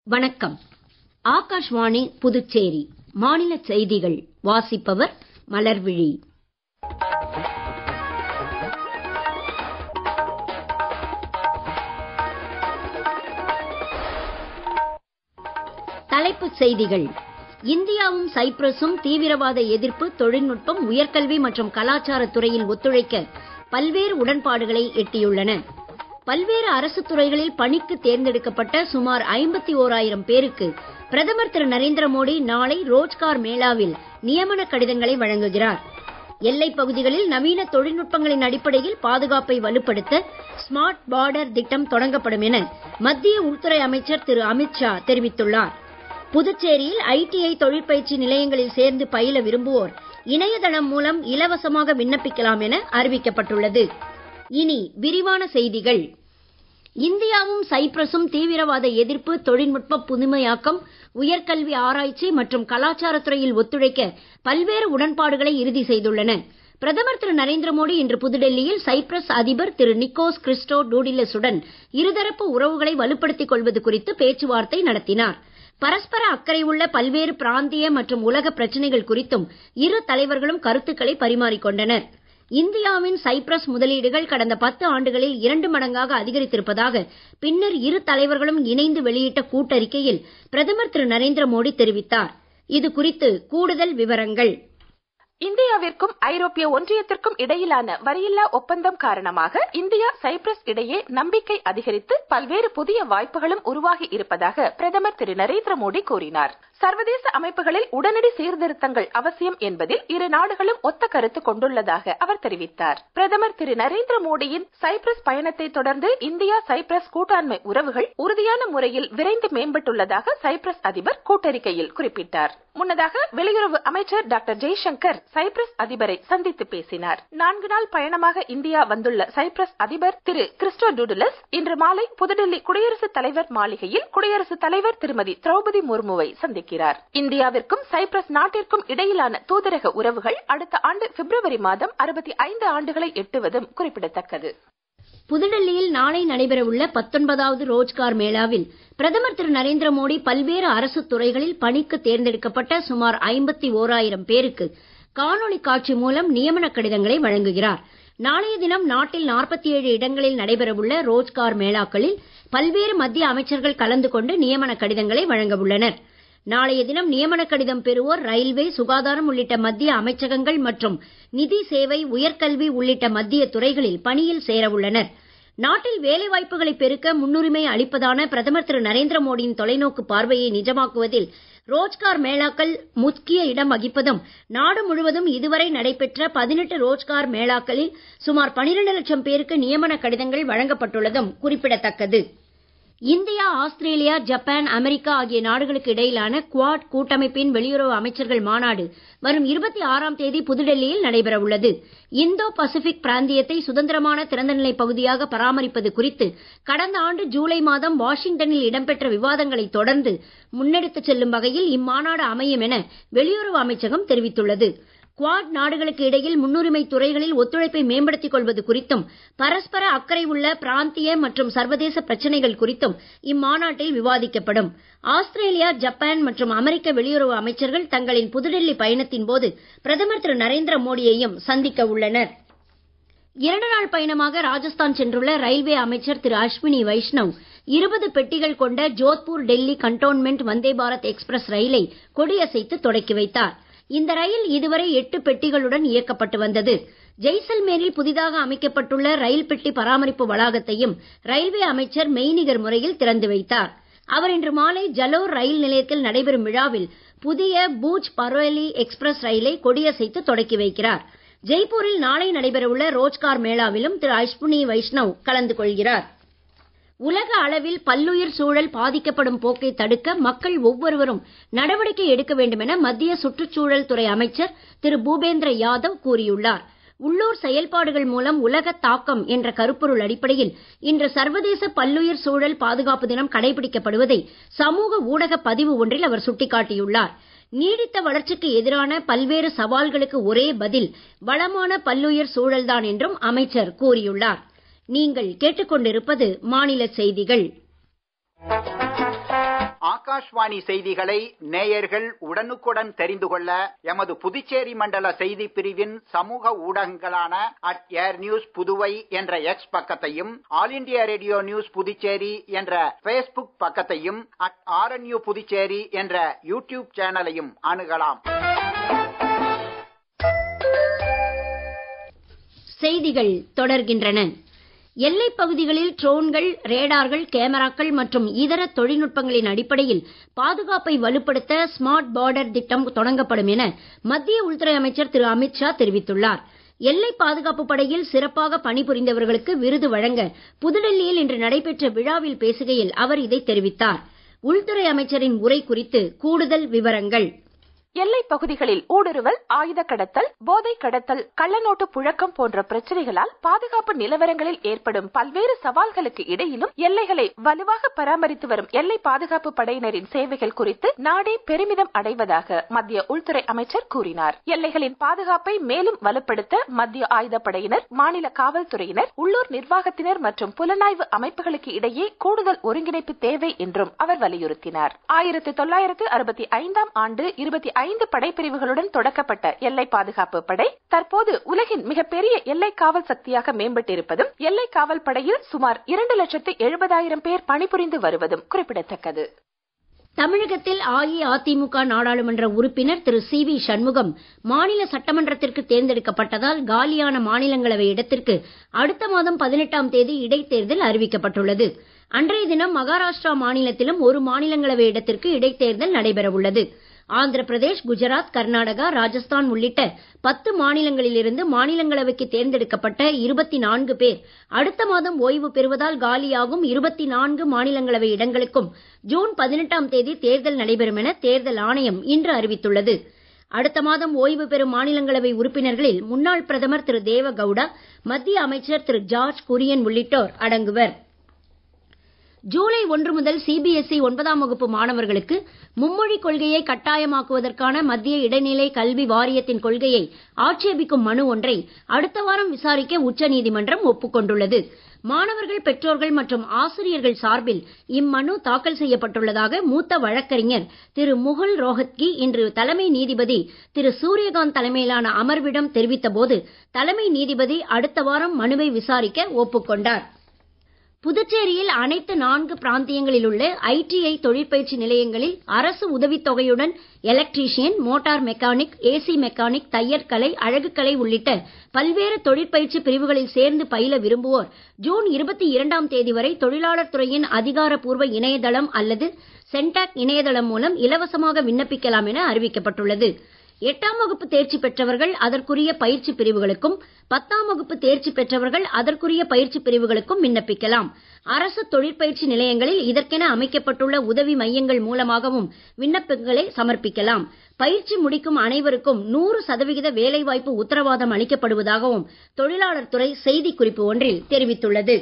வணக்கம் ஆகாஷ்வாணி புதுச்சேரி மாநில செய்திகள் வாசிப்பவர் மலர்விழி தலைப்புச் செய்திகள் இந்தியாவும் சைப்ரசும் தீவிரவாத எதிர்ப்பு தொழில்நுட்பம் உயர்கல்வி மற்றும் கலாச்சாரத் துறையில் ஒத்துழைக்க பல்வேறு உடன்பாடுகளை எட்டியுள்ளன பல்வேறு அரசுத் துறைகளில் பணிக்கு தேர்ந்தெடுக்கப்பட்ட சுமார் ஐம்பத்தி ஓராயிரம் பேருக்கு பிரதமர் திரு நரேந்திர மோடி நாளை ரோஜ்கார் மேளாவில் நியமன கடிதங்களை வழங்குகிறார் எல்லைப் பகுதிகளில் நவீன தொழில்நுட்பங்களின் அடிப்படையில் பாதுகாப்பை வலுப்படுத்த ஸ்மார்ட் பார்டர் திட்டம் தொடங்கப்படும் என மத்திய உள்துறை அமைச்சர் திரு அமித் ஷா தெரிவித்துள்ளார் புதுச்சேரியில் ஐடிஐ தொழிற்பயிற்சி நிலையங்களில் சேர்ந்து பயில விரும்புவோர் இணையதளம் மூலம் இலவசமாக விண்ணப்பிக்கலாம் என அறிவிக்கப்பட்டுள்ளது இனி விரிவான செய்திகள் இந்தியாவும் சைப்ரசும் தீவிரவாத எதிர்ப்பு தொழில்நுட்ப புதுமையாக்கம் உயர்கல்வி ஆராய்ச்சி மற்றும் கலாச்சாரத் துறையில் ஒத்துழைக்க பல்வேறு உடன்பாடுகளை இறுதி செய்துள்ளன பிரதமர் திரு நரேந்திர மோடி இன்று புதுடெல்லியில் சைப்ரஸ் அதிபர் திரு நிக்கோஸ் கிறிஸ்டோ டூடிலஸுடன் இருதரப்பு உறவுகளை வலுப்படுத்திக் கொள்வது குறித்து பேச்சுவார்த்தை நடத்தினார் பரஸ்பர அக்கறை உள்ள பல்வேறு பிராந்திய மற்றும் உலக பிரச்சனைகள் குறித்தும் இரு தலைவர்களும் கருத்துக்களை பரிமாறிக் கொண்டனர் இந்தியாவின் சைப்ரஸ் முதலீடுகள் கடந்த பத்து ஆண்டுகளில் இரண்டு மடங்காக அதிகரித்திருப்பதாக பின்னர் இரு தலைவர்களும் இணைந்து வெளியிட்ட கூட்டறிக்கையில் பிரதமர் திரு நரேந்திர மோடி தெரிவித்தார் இது குறித்து கூடுதல் விவரங்கள் இந்தியாவிற்கும் ஐரோப்பிய ஒன்றியத்திற்கும் இடையிலான வரியில்லா ஒப்பந்தம் காரணமாக இந்தியா சைப்ரஸ் இடையே நம்பிக்கை அதிகரித்து பல்வேறு புதிய வாய்ப்புகளும் உருவாகி இருப்பதாக பிரதமர் திரு நரேந்திர மோடி கூறினார் சர்வதேச அமைப்புகளில் உடனடி சீர்திருத்தங்கள் அவசியம் என்பதில் இரு நாடுகளும் ஒத்த கருத்து கொண்டுள்ளதாக அவர் தெரிவித்தார் பிரதமர் திரு நரேந்திர மோடியின் சைப்ரஸ் பயணத்தை தொடர்ந்து இந்தியா சைப்ரஸ் கூட்டாண்மை உறவுகள் உறுதியான முறையில் விரைந்து மேம்பட்டுள்ளதாக சைப்ரஸ் அதிபர் கூட்டறிக்கையில் குறிப்பிட்டார் முன்னதாக வெளியுறவு அமைச்சர் டாக்டர் ஜெய்சங்கர் சைப்ரஸ் அதிபரை சந்தித்து பேசினார் நான்கு நாள் பயணமாக இந்தியா வந்துள்ள சைப்ரஸ் அதிபர் திரு கிறிஸ்டோ டூடுலஸ் இன்று மாலை புதுடெல்லி குடியரசுத் தலைவர் மாளிகையில் குடியரசுத் தலைவர் திருமதி திரௌபதி முர்முவை சந்திக்கிறார் இந்தியாவிற்கும் சைப்ரஸ் நாட்டிற்கும் இடையிலான தூதரக உறவுகள் அடுத்த ஆண்டு பிப்ரவரி மாதம் அறுபத்தி ஐந்து ஆண்டுகளை எட்டுவதும் குறிப்பிடத்தக்கது புதுடெல்லியில் நாளை நடைபெறவுள்ள பத்தொன்பதாவது ரோஜ்கார் மேளாவில் பிரதமர் திரு நரேந்திர மோடி பல்வேறு அரசுத் துறைகளில் பணிக்கு தேர்ந்தெடுக்கப்பட்ட சுமார் ஐம்பத்தி ஓராயிரம் பேருக்கு காணொளி காட்சி மூலம் நியமன கடிதங்களை வழங்குகிறார் நாளைய தினம் நாட்டில் நாற்பத்தி ஏழு இடங்களில் நடைபெறவுள்ள ரோஜ்கார் மேளாக்களில் பல்வேறு மத்திய அமைச்சர்கள் கலந்து கொண்டு நியமன கடிதங்களை வழங்க உள்ளனர் நாளைய தினம் நியமன கடிதம் பெறுவோர் ரயில்வே சுகாதாரம் உள்ளிட்ட மத்திய அமைச்சகங்கள் மற்றும் நிதி சேவை உயர்கல்வி உள்ளிட்ட மத்திய துறைகளில் பணியில் சேர உள்ளனர் நாட்டில் வேலைவாய்ப்புகளை பெருக்க முன்னுரிமை அளிப்பதான பிரதமர் திரு நரேந்திர மோடியின் தொலைநோக்கு பார்வையை நிஜமாக்குவதில் ரோஜ்கார் மேளாக்கள் முக்கிய இடம் வகிப்பதும் நாடு முழுவதும் இதுவரை நடைபெற்ற பதினெட்டு ரோஜ்கார் மேளாக்களில் சுமார் பனிரெண்டு லட்சம் பேருக்கு நியமன கடிதங்கள் வழங்கப்பட்டுள்ளதும் குறிப்பிடத்தக்கது இந்தியா ஆஸ்திரேலியா ஜப்பான் அமெரிக்கா ஆகிய நாடுகளுக்கு இடையிலான குவாட் கூட்டமைப்பின் வெளியுறவு அமைச்சர்கள் மாநாடு வரும் இருபத்தி ஆறாம் தேதி புதுடெல்லியில் நடைபெற உள்ளது இந்தோ பசிபிக் பிராந்தியத்தை சுதந்திரமான திறந்தநிலை பகுதியாக பராமரிப்பது குறித்து கடந்த ஆண்டு ஜூலை மாதம் வாஷிங்டனில் இடம்பெற்ற விவாதங்களை தொடர்ந்து முன்னெடுத்துச் செல்லும் வகையில் இம்மாநாடு அமையும் என வெளியுறவு அமைச்சகம் தெரிவித்துள்ளது குவாட் நாடுகளுக்கு இடையில் முன்னுரிமை துறைகளில் ஒத்துழைப்பை மேம்படுத்திக் கொள்வது குறித்தும் பரஸ்பர அக்கறை உள்ள பிராந்திய மற்றும் சர்வதேச பிரச்சனைகள் குறித்தும் இம்மாநாட்டில் விவாதிக்கப்படும் ஆஸ்திரேலியா ஜப்பான் மற்றும் அமெரிக்க வெளியுறவு அமைச்சர்கள் தங்களின் புதுடெல்லி பயணத்தின் போது பிரதமர் திரு நரேந்திர மோடியையும் சந்திக்க உள்ளனர் இரண்டு நாள் பயணமாக ராஜஸ்தான் சென்றுள்ள ரயில்வே அமைச்சர் திரு அஸ்வினி வைஷ்ணவ் இருபது பெட்டிகள் கொண்ட ஜோத்பூர் டெல்லி கண்டோன்மெண்ட் வந்தே பாரத் எக்ஸ்பிரஸ் ரயிலை கொடியசைத்து தொடக்கி வைத்தார் இந்த ரயில் இதுவரை எட்டு பெட்டிகளுடன் இயக்கப்பட்டு வந்தது ஜெய்சல்மேரில் புதிதாக அமைக்கப்பட்டுள்ள ரயில் பெட்டி பராமரிப்பு வளாகத்தையும் ரயில்வே அமைச்சர் மெய்நிகர் முறையில் திறந்து வைத்தார் அவர் இன்று மாலை ஜலோர் ரயில் நிலையத்தில் நடைபெறும் விழாவில் புதிய பூஜ் பரோலி எக்ஸ்பிரஸ் ரயிலை கொடியசைத்து தொடக்கி வைக்கிறார் ஜெய்ப்பூரில் நாளை நடைபெறவுள்ள ரோஜ்கார் மேளாவிலும் திரு அஸ்வினி வைஷ்ணவ் கலந்து கொள்கிறார் உலக அளவில் பல்லுயிர் சூழல் பாதிக்கப்படும் போக்கை தடுக்க மக்கள் ஒவ்வொருவரும் நடவடிக்கை எடுக்க வேண்டும் என மத்திய சுற்றுச்சூழல் துறை அமைச்சர் திரு பூபேந்திர யாதவ் கூறியுள்ளார் உள்ளூர் செயல்பாடுகள் மூலம் உலக தாக்கம் என்ற கருப்பொருள் அடிப்படையில் இன்று சர்வதேச பல்லுயிர் சூழல் பாதுகாப்பு தினம் கடைபிடிக்கப்படுவதை சமூக ஊடக பதிவு ஒன்றில் அவர் சுட்டிக்காட்டியுள்ளார் நீடித்த வளர்ச்சிக்கு எதிரான பல்வேறு சவால்களுக்கு ஒரே பதில் வளமான பல்லுயிர் சூழல்தான் என்றும் அமைச்சர் கூறியுள்ளார் நீங்கள் கேட்டுக்கொண்டிருப்பது மாநில செய்திகள் ஆகாஷ்வாணி செய்திகளை நேயர்கள் உடனுக்குடன் தெரிந்து கொள்ள எமது புதுச்சேரி மண்டல செய்தி பிரிவின் சமூக ஊடகங்களான அட் ஏர் நியூஸ் புதுவை என்ற எக்ஸ் பக்கத்தையும் All India radio news Puducherry என்ற பேஸ்புக் பக்கத்தையும் அட் ஆர்என்யூ புதுச்சேரி என்ற யூடியூப் சேனலையும் அணுகலாம் செய்திகள் தொடர்கின்றன எல்லைப் பகுதிகளில் ட்ரோன்கள் ரேடார்கள் கேமராக்கள் மற்றும் இதர தொழில்நுட்பங்களின் அடிப்படையில் பாதுகாப்பை வலுப்படுத்த ஸ்மார்ட் பார்டர் திட்டம் தொடங்கப்படும் என மத்திய உள்துறை அமைச்சர் திரு அமித்ஷா தெரிவித்துள்ளார் எல்லை பாதுகாப்பு படையில் சிறப்பாக பணிபுரிந்தவர்களுக்கு விருது வழங்க புதுடெல்லியில் இன்று நடைபெற்ற விழாவில் பேசுகையில் அவர் இதை தெரிவித்தார் உள்துறை அமைச்சரின் உரை குறித்து கூடுதல் விவரங்கள் எல்லைப் பகுதிகளில் ஊடுருவல் ஆயுத கடத்தல் போதை கடத்தல் கள்ளநோட்டு புழக்கம் போன்ற பிரச்சனைகளால் பாதுகாப்பு நிலவரங்களில் ஏற்படும் பல்வேறு சவால்களுக்கு இடையிலும் எல்லைகளை வலுவாக பராமரித்து வரும் எல்லை பாதுகாப்பு படையினரின் சேவைகள் குறித்து நாடே பெருமிதம் அடைவதாக மத்திய உள்துறை அமைச்சர் கூறினார் எல்லைகளின் பாதுகாப்பை மேலும் வலுப்படுத்த மத்திய ஆயுதப்படையினர் மாநில காவல்துறையினர் உள்ளூர் நிர்வாகத்தினர் மற்றும் புலனாய்வு அமைப்புகளுக்கு இடையே கூடுதல் ஒருங்கிணைப்பு தேவை என்றும் அவர் வலியுறுத்தினார் ஆயிரத்தி தொள்ளாயிரத்து அறுபத்தி ஐந்தாம் ஆண்டு இருபத்தி ஐந்து படைப்பிரிவுகளுடன் தொடக்கப்பட்ட எல்லை பாதுகாப்பு படை தற்போது உலகின் மிகப்பெரிய எல்லை காவல் சக்தியாக மேம்பட்டிருப்பதும் எல்லை காவல் படையில் சுமார் இரண்டு லட்சத்து எழுபதாயிரம் பேர் பணிபுரிந்து வருவதும் குறிப்பிடத்தக்கது தமிழகத்தில் அஇஅதிமுக நாடாளுமன்ற உறுப்பினர் திரு சி வி சண்முகம் மாநில சட்டமன்றத்திற்கு தேர்ந்தெடுக்கப்பட்டதால் காலியான மாநிலங்களவை இடத்திற்கு அடுத்த மாதம் பதினெட்டாம் தேதி இடைத்தேர்தல் அறிவிக்கப்பட்டுள்ளது அன்றைய தினம் மகாராஷ்டிரா மாநிலத்திலும் ஒரு மாநிலங்களவை இடத்திற்கு இடைத்தேர்தல் நடைபெற உள்ளது ஆந்திர பிரதேஷ் குஜராத் கர்நாடகா ராஜஸ்தான் உள்ளிட்ட பத்து மாநிலங்களிலிருந்து மாநிலங்களவைக்கு தேர்ந்தெடுக்கப்பட்ட இருபத்தி நான்கு பேர் அடுத்த மாதம் ஓய்வு பெறுவதால் காலியாகும் இருபத்தி நான்கு மாநிலங்களவை இடங்களுக்கும் ஜூன் பதினெட்டாம் தேதி தேர்தல் நடைபெறும் என தேர்தல் ஆணையம் இன்று அறிவித்துள்ளது அடுத்த மாதம் ஓய்வு பெறும் மாநிலங்களவை உறுப்பினர்களில் முன்னாள் பிரதமர் திரு தேவ கவுடா மத்திய அமைச்சர் திரு ஜார்ஜ் குரியன் உள்ளிட்டோர் அடங்குவர் ஜூலை ஒன்று முதல் சிபிஎஸ்இ ஒன்பதாம் வகுப்பு மாணவர்களுக்கு மும்மொழி கொள்கையை கட்டாயமாக்குவதற்கான மத்திய இடைநிலை கல்வி வாரியத்தின் கொள்கையை ஆட்சேபிக்கும் மனு ஒன்றை அடுத்த வாரம் விசாரிக்க உச்சநீதிமன்றம் ஒப்புக்கொண்டுள்ளது மாணவர்கள் பெற்றோர்கள் மற்றும் ஆசிரியர்கள் சார்பில் இம்மனு தாக்கல் செய்யப்பட்டுள்ளதாக மூத்த வழக்கறிஞர் திரு முகுல் ரோஹத்கி இன்று தலைமை நீதிபதி திரு சூரியகாந்த் தலைமையிலான அமர்விடம் தெரிவித்த போது தலைமை நீதிபதி அடுத்த வாரம் மனுவை விசாரிக்க ஒப்புக்கொண்டார் புதுச்சேரியில் அனைத்து நான்கு பிராந்தியங்களில் உள்ள ஐடிஐ தொழிற்பயிற்சி நிலையங்களில் அரசு உதவித்தொகையுடன் electrician motor mechanic AC mechanic தையற்கலை அழகுக்கலை உள்ளிட்ட பல்வேறு தொழிற்பயிற்சி பிரிவுகளில் சேர்ந்து பயில விரும்புவோர் ஜூன் இருபத்தி இரண்டாம் தேதி வரை தொழிலாளர் துறையின் அதிகாரப்பூர்வ இணையதளம் அல்லது சென்டாக் இணையதளம் மூலம் இலவசமாக விண்ணப்பிக்கலாம் என அறிவிக்கப்பட்டுள்ளது எட்டாம் வகுப்பு தேர்ச்சி பெற்றவர்கள் அதற்குரிய பயிற்சி பிரிவுகளுக்கும் பத்தாம் வகுப்பு தேர்ச்சி பெற்றவர்கள் அதற்குரிய பயிற்சி பிரிவுகளுக்கும் விண்ணப்பிக்கலாம் அரசு தொழிற்பயிற்சி நிலையங்களில் இதற்கென அமைக்கப்பட்டுள்ள உதவி மையங்கள் மூலமாகவும் விண்ணப்பங்களை சமர்ப்பிக்கலாம் பயிற்சி முடிக்கும் அனைவருக்கும் நூறு சதவிகித வேலைவாய்ப்பு உத்தரவாதம் அளிக்கப்படுவதாகவும் தொழிலாளர் துறை செய்திக்குறிப்பு ஒன்றில் தெரிவித்துள்ளது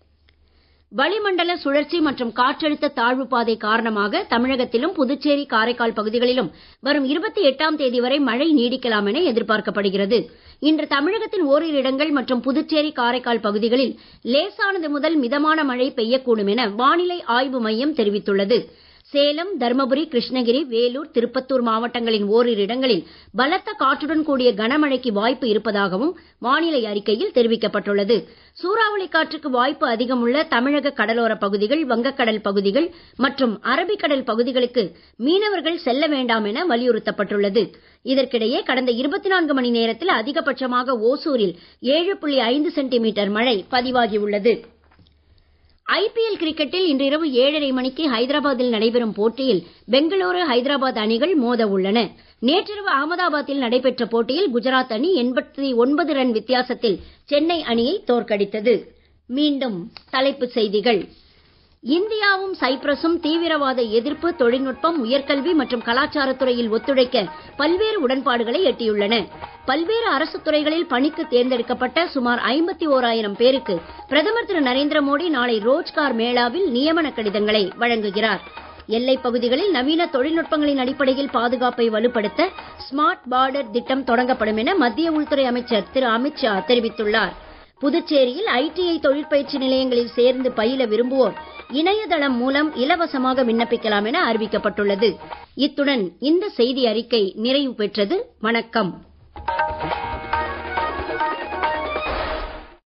வளிமண்டல சுழற்சி மற்றும் காற்றழுத்த தாழ்வு பாதை காரணமாக தமிழகத்திலும் புதுச்சேரி காரைக்கால் பகுதிகளிலும் வரும் இருபத்தி எட்டாம் தேதி வரை மழை நீடிக்கலாம் என எதிர்பார்க்கப்படுகிறது இன்று தமிழகத்தின் ஓரிரு இடங்கள் மற்றும் புதுச்சேரி காரைக்கால் பகுதிகளில் லேசானது முதல் மிதமான மழை பெய்யக்கூடும் என வானிலை ஆய்வு மையம் தெரிவித்துள்ளது சேலம் தர்மபுரி கிருஷ்ணகிரி வேலூர் திருப்பத்தூர் மாவட்டங்களின் ஓரிரு இடங்களில் பலத்த காற்றுடன் கூடிய கனமழைக்கு வாய்ப்பு இருப்பதாகவும் வானிலை அறிக்கையில் தெரிவிக்கப்பட்டுள்ளது சூறாவளி காற்றுக்கு வாய்ப்பு அதிகம் உள்ள தமிழக கடலோர பகுதிகள் வங்கக்கடல் பகுதிகள் மற்றும் அரபிக்கடல் பகுதிகளுக்கு மீனவர்கள் செல்ல வேண்டாம் என வலியுறுத்தப்பட்டுள்ளது இதற்கிடையே கடந்த இருபத்தி நான்கு மணி நேரத்தில் அதிகபட்சமாக ஓசூரில் ஏழு புள்ளி ஐந்து சென்டிமீட்டர் மழை பதிவாகியுள்ளது ஐபிஎல் கிரிக்கெட்டில் இன்றிரவு ஏழரை மணிக்கு ஹைதராபாத்தில் நடைபெறும் போட்டியில் பெங்களூரு ஹைதராபாத் அணிகள் மோத உள்ளன நேற்றிரவு அகமதாபாத்தில் நடைபெற்ற போட்டியில் குஜராத் அணி எண்பத்தி ஒன்பது ரன் வித்தியாசத்தில் சென்னை அணியை தோற்கடித்தது மீண்டும் தலைப்புச் செய்திகள் இந்தியாவும் சைப்ரஸும் தீவிரவாத எதிர்ப்பு தொழில்நுட்பம் உயர்கல்வி மற்றும் கலாச்சாரத்துறையில் ஒத்துழைக்க பல்வேறு உடன்பாடுகளை எட்டியுள்ளன பல்வேறு அரசு துறைகளில் பணிக்கு தேர்ந்தெடுக்கப்பட்ட சுமார் ஐம்பத்தி ஓராயிரம் பேருக்கு பிரதமர் திரு நரேந்திர மோடி நாளை ரோஜ்கார் மேளாவில் நியமன கடிதங்களை வழங்குகிறார் எல்லைப் பகுதிகளில் நவீன தொழில்நுட்பங்களின் அடிப்படையில் பாதுகாப்பை வலுப்படுத்த ஸ்மார்ட் பார்டர் திட்டம் தொடங்கப்படும் என மத்திய உள்துறை அமைச்சர் திரு அமித்ஷா தெரிவித்துள்ளார் புதுச்சேரியில் ஐடிஐ தொழிற்பயிற்சி நிலையங்களில் சேர்ந்து பயில விரும்புவோர் இணையதளம் மூலம் இலவசமாக விண்ணப்பிக்கலாம் என அறிவிக்கப்பட்டுள்ளது இத்துடன் இந்த செய்தி அறிக்கை நிறைவு பெற்றது வணக்கம்